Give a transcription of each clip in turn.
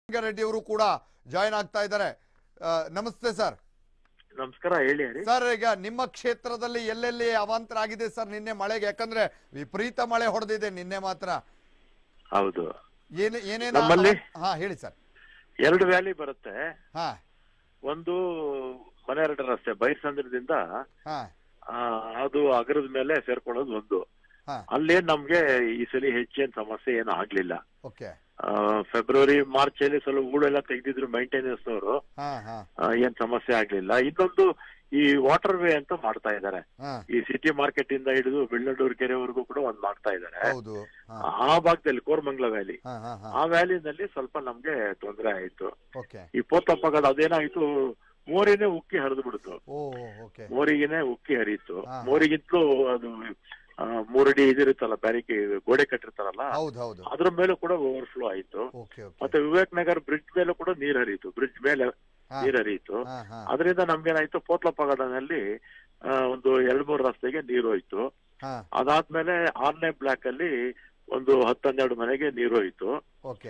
ರೆಡ್ಡಿ ಅವರು ಕೂಡ ಜಾಯಿನ್ ಆಗ್ತಾ ಇದ್ದಾರೆ ಆ, ನಮಸ್ತೆ ಸರ್ ನಮಸ್ಕಾರ ಹೇಳಿ ಹೇಳಿ ಸರ್ ಈಗ ನಿಮ್ಮ ಕ್ಷೇತ್ರದಲ್ಲಿ ಎಲ್ಲೆಲ್ಲಿ ಅವಾಂತರ ಆಗಿದೆ ಸರ್ ನಿನ್ನೆ ಮಳೆಗೆ ಯಾಕಂದ್ರೆ ವಿಪರೀತ ಮಳೆ ಹೊಡೆದಿದೆ ನಿನ್ನೆ ಮಾತ್ರ ಹೌದು ಏನ್ ಏನೇನು ನಮ್ಮಲ್ಲಿ? ಹಾ ಹೇಳಿ ಸರ್ ಎರಡು ವ್ಯಾಲಿ ಬರುತ್ತೆ ಹಾ ಒಂದು ಮನೆರಡ ರಸ್ತೆ ಬೈರ್ಸಂದ್ರದಿಂದ ಹಾ ಆ, ಅದು ಅಗರದ ಮೇಲೆ ಸೇರ್ಕೊಳ್ಳೋದು ಒಂದು ಹಾ ಅಲ್ಲೇ ನಮ್ಗೆ ಈ ಸಲ ಹೆಚ್ಚೇನ್ ಸಮಸ್ಯೆ ಏನು ಆಗ್ಲಿಲ್ಲ ಓಕೆ ಆ, ಫೆಬ್ರವರಿ ಮಾರ್ಚ್ ಅಲ್ಲಿ ಸ್ವಲ್ಪ ಹೂಳೆಲ್ಲ ತೆಗೆದಿದ್ರು ಮೈಂಟೆನೆನ್ಸ್ ನವರು ಹಾ ಹಾ ಏನ್ ಸಮಸ್ಯೆ ಆಗ್ಲಿಲ್ಲ ಇನ್ನೊಂದು ಈ ವಾಟರ್ ವೇ ಅಂತ ಮಾಡ್ತಾ ಇದ್ದಾರೆ ಹಾ ಈ ಸಿಟಿ ಮಾರ್ಕೆಟ್ ಇಂದ ಹಿಡಿದು ಬೆಳ್ಳಡೂರು ಕೆರೆವರೆಗೂ ಕೂಡ ಒಂದ್ ಮಾಡ್ತಾ ಇದ್ದಾರೆ ಹೌದು ಹಾ ಆ ಭಾಗದಲ್ಲಿ ಕೋರಮಂಗ್ಲ ವ್ಯಾಲಿ ಹಾ ಹಾ ಹಾ ಆ ವ್ಯಾಲಿನಲ್ಲಿ ಸ್ವಲ್ಪ ನಮ್ಗೆ ತೊಂದರೆ ಆಯ್ತು ಓಕೆ ಈ ಪೋತಪ್ಪಗದ ಅದೇನಾಯ್ತು ಮೋರಿನೇ ಉಕ್ಕಿ ಹರಿದು ಬಿಡ್ತು ಓ ಓಕೆ ಮೋರಿಗೆನೆ ಉಕ್ಕಿ ಹರಿಯಿತು ಹಾ. ಮೋರಿಗಿಂತಲೂ ಅದು ಆ, ಮೂರಡಿ ಇದಿರುತ್ತಲ್ಲ ಬ್ಯಾರಿಕೆ ಗೋಡೆ ಕಟ್ಟಿರ್ತಾರಲ್ಲ ಹೌದು ಹೌದು ಅದ್ರ ಮೇಲೂ ಕೂಡ ಓವರ್ಫ್ಲೋ ಆಯ್ತು ಓಕೆ ಓಕೆ ಮತ್ತೆ ವಿವೇಕ್ ನಗರ್ ಬ್ರಿಡ್ಜ್ ಮೇಲೂ ಕೂಡ ನೀರ್ ಹರಿಯಿತು ಬ್ರಿಡ್ಜ್ ಮೇಲೆ ಹಾ ನೀರ್ ಹರಿಯಿತು ಹಾ ಹಾ ಅದರಿಂದ ನಮ್ಗೇನಾಯ್ತು ಪೋತ್ಲಪ್ಪಗಡನಲ್ಲಿ ಆ, ಒಂದು ಎರಡ್ ಮೂರು ರಸ್ತೆಗೆ ನೀರು ಹೋಯ್ತು ಹಾ ಅದಾದ್ಮೇಲೆ ಆರನೇ ಬ್ಲಾಕ್ ಅಲ್ಲಿ ಒಂದು ಹತ್ತನ್ನೆರಡು ಮನೆಗೆ ನೀರು ಹೋಯ್ತು ಓಕೆ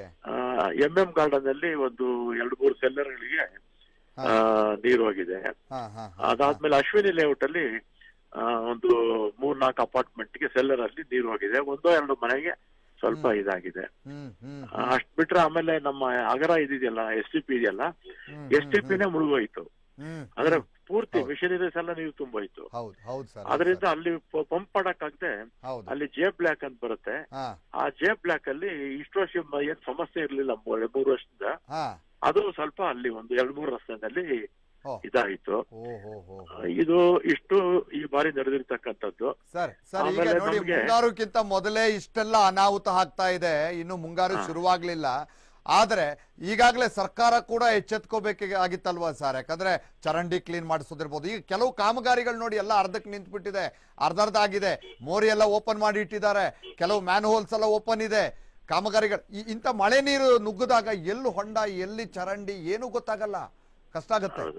ಎಂ ಎಂ ಗಾರ್ಡನ್ ಅಲ್ಲಿ ಒಂದು ಎರಡು ಮೂರು ಸೆಲ್ಲರ್ಗಳಿಗೆ ಹಾ. ನೀರು ಹೋಗಿದೆ ಹಾ ಹಾ ಅದಾದ್ಮೇಲೆ ಅಶ್ವಿನಿ ಲೇಔಟ್ ಅಲ್ಲಿ ಆ, ಒಂದು ಮೂರ್ ನಾಲ್ಕು ಅಪಾರ್ಟ್ಮೆಂಟ್ ಗೆ ಸೆಲ್ಲರ್ ಅಲ್ಲಿ ನೀರು ಹೋಗಿದೆ ಒಂದೋ ಎರಡು ಮನೆಗೆ ಸ್ವಲ್ಪ ಇದಾಗಿದೆ ಹ್ಮ್ ಹ್ಮ್ ಆ, ಅಷ್ಟ್ ಬಿಟ್ರೆ ಆಮೇಲೆ ನಮ್ಮ ಅಗರ ಇದಿದೆಯಲ್ಲ ಎಸ್ ಟಿ ಪಿ ಇದೆಯಲ್ಲ ಹ್ಮ್, ಎಸ್ ಟಿ ಪಿನೇ ಮುಳುಗೋಯ್ತು ಹ್ಮ್ ಅಂದ್ರೆ ಪೂರ್ತಿ ಹೌದು. ಮಿಷನರೀಸ್ ಎಲ್ಲ ನೀರು ತುಂಬೋಯ್ತು ಹೌದು ಹೌದು ಸರ್ ಅದರಿಂದ ಅಲ್ಲಿ ಪಂಪ್ ಮಾಡಕ್ಕಾಗದೆ ಹೌದು ಅಲ್ಲಿ ಜೆ ಬ್ಲಾಕ್ ಅಂತ ಬರುತ್ತೆ ಹಾ ಆ ಜೆ ಬ್ಲಾಕ್ ಅಲ್ಲಿ ಇಷ್ಟು ವರ್ಷ ಮ- ಏನ್ ಸಮಸ್ಯೆ ಇರ್ಲಿಲ್ಲ ಮೂರ್ ಮೂರು ವರ್ಷದಿಂದ ಹಾ ಅದು ಸ್ವಲ್ಪ ಅಲ್ಲಿ ಒಂದು ಎರಡ್ ಮೂರು ರಸ್ತೆನಲ್ಲಿ ಓ ಇದಾಯಿತು ಓ ಹೋ ಹೋ ಹೋ. ಇದು ಇಷ್ಟು ಈ ಬಾರಿ ನಡೆದಿರ್ತಕ್ಕಂಥದ್ದು ಸರ್ ಸರ್ ಈಗ ಆಮೇಲೆ ನೋಡಿ ನಮ್ಗೆ- ಮುಂಗಾರುಕ್ಕಿಂತ ಮೊದಲೇ ಇಷ್ಟೆಲ್ಲ ಅನಾಹುತ ಆಗ್ತಾ ಇದೆ ಇನ್ನು ಮುಂಗಾರು ಶುರುವಾಗ್ಲಿಲ್ಲ ಆದ್ರೆ ಈಗಾಗಲೇ ಸರ್ಕಾರ ಕೂಡ ಎಚ್ಚೆತ್ಕೋಬೇಕಾಗಿತ್ತಲ್ವಾ ಸರ್ ಯಾಕಂದ್ರೆ ಚರಂಡಿ ಕ್ಲೀನ್ ಮಾಡಿಸೋದಿರ್ಬೋದು ಈಗ ಕೆಲವು ಕಾಮಗಾರಿಗಳು ನೋಡಿ ಎಲ್ಲ ಅರ್ಧಕ್ಕೆ ನಿಂತ್ಬಿಟ್ಟಿದೆ ಅರ್ಧ ಅರ್ಧ ಆಗಿದೆ ಮೋರಿ ಎಲ್ಲ ಓಪನ್ ಮಾಡಿ ಇಟ್ಟಿದ್ದಾರೆ ಕೆಲವು ಮ್ಯಾನ್ ಹೋಲ್ಸ್ ಎಲ್ಲ ಓಪನ್ ಇದೆ ಕಾಮಗಾರಿಗಳು ಈ- ಇಂಥ ಮಳೆ ನೀರು ನುಗ್ಗಿದಾಗ ಎಲ್ಲಿ ಹೊಂಡ ಎಲ್ಲಿ ಚರಂಡಿ ಏನು ಗೊತ್ತಾಗಲ್ಲ ಕಷ್ಟ ಆಗತ್ತೆ ಹೌದು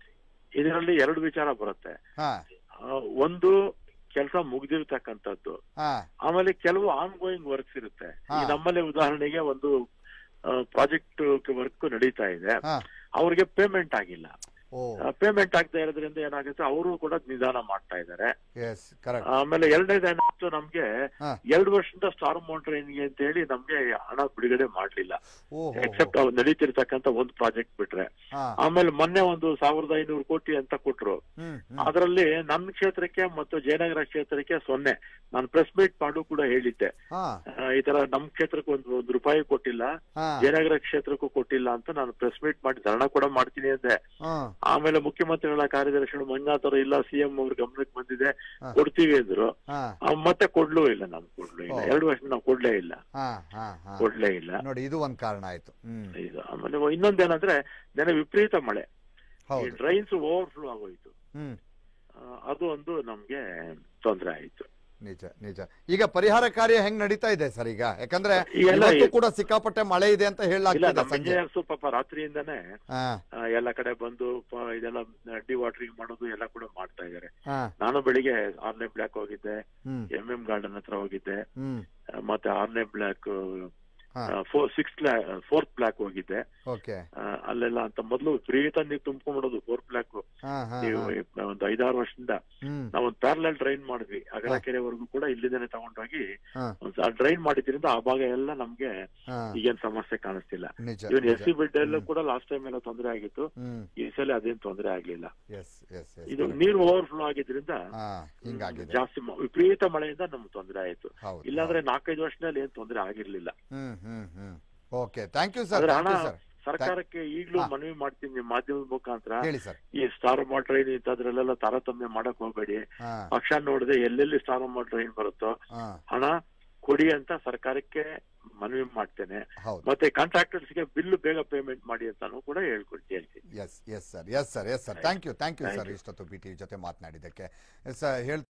ಇದರಲ್ಲಿ ಎರಡು ವಿಚಾರ ಬರುತ್ತೆ ಹಾ ಆ, ಒಂದು ಕೆಲಸ ಮುಗ್ದಿರ್ತಕ್ಕಂಥದ್ದು ಹಾ ಆಮೇಲೆ ಕೆಲವು ಆನ್ ಗೋಯಿಂಗ್ ವರ್ಕ್ಸ್ ಇರುತ್ತೆ ಹಾ. ಈ ನಮ್ಮಲ್ಲಿ ಉದಾಹರಣೆಗೆ ಒಂದು ಪ್ರಾಜೆಕ್ಟ್ ವರ್ಕ್ ನಡೀತಾ ಇದೆ ಹಾ ಅವ್ರಿಗೆ ಪೇಮೆಂಟ್ ಆಗಿಲ್ಲ ಓ ಪೇಮೆಂಟ್ ಆಗದೆ ಇರೋದ್ರಿಂದ ಏನಾಗುತ್ತೆ ಅವರು ಕೂಡ ನಿಧಾನ ಮಾಡ್ತಾ ಇದ್ದಾರೆ ಎಸ್ ಕರೆಕ್ಟ್ ಆಮೇಲೆ ಎರಡನೇದು ಏನಾಯ್ತು ನಮ್ಗೆ ಹಾ. ಎರಡು ವರ್ಷದಿಂದ ಸ್ಟಾರ್ ಮೌಂಟೈನ್ಗೆ ಅಂತ ಹೇಳಿ ನಮ್ಗೆ ಹಣ ಬಿಡುಗಡೆ ಮಾಡ್ಲಿಲ್ಲ ಓ ಎಕ್ಸೆಪ್ಟ್ ಅವ್ರು ನಡೀತಿರ್ತಕ್ಕಂಥ ಒಂದು ಪ್ರಾಜೆಕ್ಟ್ ಬಿಟ್ರೆ ಹಾ ಆಮೇಲೆ ಮೊನ್ನೆ ಒಂದು ಸಾವಿರದ ಐನೂರು ಕೋಟಿ ಅಂತ ಕೊಟ್ರು ಹ್ಮ್ ಹ್ಮ್ ಅದರಲ್ಲಿ ನನ್ನ ಕ್ಷೇತ್ರಕ್ಕೆ ಮತ್ತು ಜಯನಗರ ಕ್ಷೇತ್ರಕ್ಕೆ ಸೊನ್ನೆ ನಾನು ಪ್ರೆಸ್ ಮೀಟ್ ಮಾಡು ಕೂಡ ಹೇಳಿದ್ದೆ ಹಾ ಆ, ಈ ತರ ನಮ್ ಕ್ಷೇತ್ರಕ್ಕೆ ಒಂದು ಒಂದು ರೂಪಾಯಿ ಕೊಟ್ಟಿಲ್ಲ ಹಾ ಜಯನಗರ ಕ್ಷೇತ್ರಕ್ಕೂ ಕೊಟ್ಟಿಲ್ಲ ಅಂತ ನಾನು ಪ್ರೆಸ್ ಮೀಟ್ ಮಾಡಿ ಧರಣ ಕೂಡ ಮಾಡ್ತೀನಿ ಅಂದೆ ಹಾ ಆಮೇಲೆ ಮುಖ್ಯಮಂತ್ರಿಗಳ ಕಾರ್ಯದರ್ಶಿಗಳು ಮಂಜುನಾಥ್ ಅವರು ಇಲ್ಲ ಸಿಎಂ ಅವ್ರ ಗಮನಕ್ಕೆ ಬಂದಿದೆ ಹಾ. ಕೊಡ್ತೀವಿ ಅಂದ್ರು ಹಾ ಆ, ಮತ್ತೆ ಕೊಡ್ಲೂ ಇಲ್ಲ ನಾವು ಕೊಡ್ಲೂ ಇಲ್ಲ ಓ. ಎರಡು ವರ್ಷ ನಾವು ಕೊಡ್ಲೇ ಇಲ್ಲ ಹಾ ಹಾ ಹಾ ಕೊಡ್ಲೇ ಇಲ್ಲ ನೋಡಿ ಇದು ಒಂದ್ ಕಾರಣ ಆಯ್ತು ಹ್ಮ್ ಇದು ಆಮೇಲೆ ಇನ್ನೊಂದೇನಂದ್ರೆ ನೆನೆ ವಿಪರೀತ ಮಳೆ ಈ ಹೌದು ಡ್ರೈನ್ಸ್ ಓವರ್ಫ್ಲೋ ಆಗೋಯ್ತು ಹ್ಮ್ ಆ, ಅದು ಒಂದು ನಮ್ಗೆ ತೊಂದರೆ ಆಯ್ತು ನಿಜ ನಿಜ ಈಗ ಪರಿಹಾರ ಕಾರ್ಯ ಹೆಂಗ್ ನಡೀತಾ ಇದೆ ಸರ್ ಈಗ ಯಾಕಂದ್ರೆ ಈಗೆಲ್ಲ ಇವತ್ತು ಈ- ಕೂಡ ಸಿಕ್ಕಾಪಟ್ಟೆ ಮಳೆ ಇದೆ ಅಂತ ಇಲ್ಲ ಹೇಳಲಾಗ್ತದೆ ನಮ್ಮ ಸಂಜೆ ಇಂಜಿನಿಯರ್ಸ್ ಪಾಪ ರಾತ್ರಿಯಿಂದಾನೇ ಹಾ ಆ, ಎಲ್ಲ ಕಡೆ ಬಂದು ಪ- ಇದೆಲ್ಲ ಡಿ ವಾಟರಿಂಗ್ ಮಾಡೋದು ಎಲ್ಲ ಕೂಡ ಮಾಡ್ತಾ ಇದ್ದಾರೆ ಹಾ ನಾನು ಬೆಳಿಗ್ಗೆ ಆರನೇ ಬ್ಲಾಕ್ ಹೋಗಿದ್ದೆ ಹ್ಮ್ ಎಂ ಎಂ ಗಾರ್ಡನ್ ಹತ್ರ ಹೋಗಿದ್ದೆ ಹ್ಮ್ ಆ, ಮತ್ತೆ ಆರನೇ ಬ್ಲಾಕ್ ಹಾ ಫೋರ್ ಸಿಕ್ಸ್ ಫೋರ್ತ್ ಬ್ಲಾಕ್ ಹೋಗಿದ್ದೆ ಓಕೆ ಆ, ಅಲ್ಲೆಲ್ಲ ಅಂತ ಮೊದಲು ವಿಪರೀತ ನೀರು ತುಂಬ್ಕೊಂಡ್ಬಿಡೋದು ಫೋರ್ತ್ ಬ್ಲಾಕ್ ಹಾ ಹಾ ನೀವು ಹಾ. ಒಂದು ಐದಾರು ವರ್ಷದಿಂದ ಹ್ಮ್ ನಾವು ಒಂದು ಪ್ಯಾರಲಲ್ ಡ್ರೈನ್ ಮಾಡಿದ್ವಿ ಅಗರ ಕೆರೆವರೆಗೂ ಕೂಡ ಇಲ್ಲಿಂದನೇ ತಗೊಂಡೋಗಿ ಹಾ ಒಂದು ಡ್ರೈನ್ ಮಾಡಿದ್ರಿಂದ ಆ ಭಾಗ ಎಲ್ಲ ನಮ್ಗೆ ಹಾ ಈಗೇನ್ ಸಮಸ್ಯೆ ಕಾಣಿಸ್ತಿಲ್ಲ ನಿಜ ಇವನ್ ಎಸ್ ನಿಜ. ಸಿ ಬಿಡ್ ಎಲ್ಲೂ ಕೂಡ ಲಾಸ್ಟ್ ಟೈಮ್ ಎಲ್ಲ ತೊಂದರೆ ಆಗಿತ್ತು ಹ್ಮ್ ಈ ಸಲ ಅದೇನ್ ತೊಂದರೆ ಆಗ್ಲಿಲ್ಲ ಎಸ್ ಎಸ್ ಇದು ಎಸ್ ನೀರು ಓವರ್ಫ್ಲೋ ಆಗಿದ್ರಿಂದ ಹಾ ಹಿಂಗಾಗಿದೆ ಜಾಸ್ತಿ ಮ- ವಿಪರೀತ ಮಳೆಯಿಂದ ನಮ್ಗೆ ತೊಂದರೆ ಆಯ್ತು ಹೌದು ಇಲ್ಲಾಂದ್ರೆ ನಾಲ್ಕೈದು ವರ್ಷದಲ್ಲಿ ಏನ್ ತೊಂದರೆ ಆಗಿರ್ಲಿಲ್ಲ ಹ್ಮ್ ಹ್ಮ್ ಹ್ಮ್ ಓಕೆ ಥ್ಯಾಂಕ್ ಯು ಸರ್ ಆದ್ರೆ ಹಣ ಥ್ಯಾಂಕ್ ಯು ಸರ್ ಸರ್ಕಾರಕ್ಕೆ ಈಗ್ಲೂ ಹಾ. ಮನವಿ ಮಾಡ್ತೀನಿ ನಿಮ್ಮ ಮಾಧ್ಯಮದ ಮುಖಾಂತರ ಹೇಳಿ ಸರ್ ಈ ಸ್ಟಾರ್ ಟ್ರೈನ್ ಇಂಥದ್ರಲ್ಲೆಲ್ಲ ತಾರತಮ್ಯ ಮಾಡಕ್ ಹೋಗ್ಬೇಡಿ ಹಾ ಪಕ್ಷ ನೋಡದೆ ಎಲ್ಲೆಲ್ಲಿ ಸ್ಟಾರ್ ಟ್ರೈನ್ ಬರುತ್ತೋ ಹಾ ಹಣ ಕೊಡಿ ಅಂತ ಸರ್ಕಾರಕ್ಕೆ ಮನವಿ ಮಾಡ್ತೇನೆ ಹೌದು ಮತ್ತೆ ಕಾಂಟ್ರಾಕ್ಟರ್ಸ್ ಗೆ ಬಿಲ್ ಬೇಗ ಪೇಮೆಂಟ್ ಮಾಡಿ ಅಂತಾನು ಕೂಡ ಹೇಳ್ಕೊಡ್ತೀನಿ ಹೇಳ್ತೀನಿ yes yes sir yes sir yes sir thank you thank you Thank sir you. ಇಷ್ಟೊತ್ತು ಬಿ ಟಿ ಜೊತೆ ಮಾತನಾಡಿದ್ದಕ್ಕೆ ಸರ್ ಹೇಳ್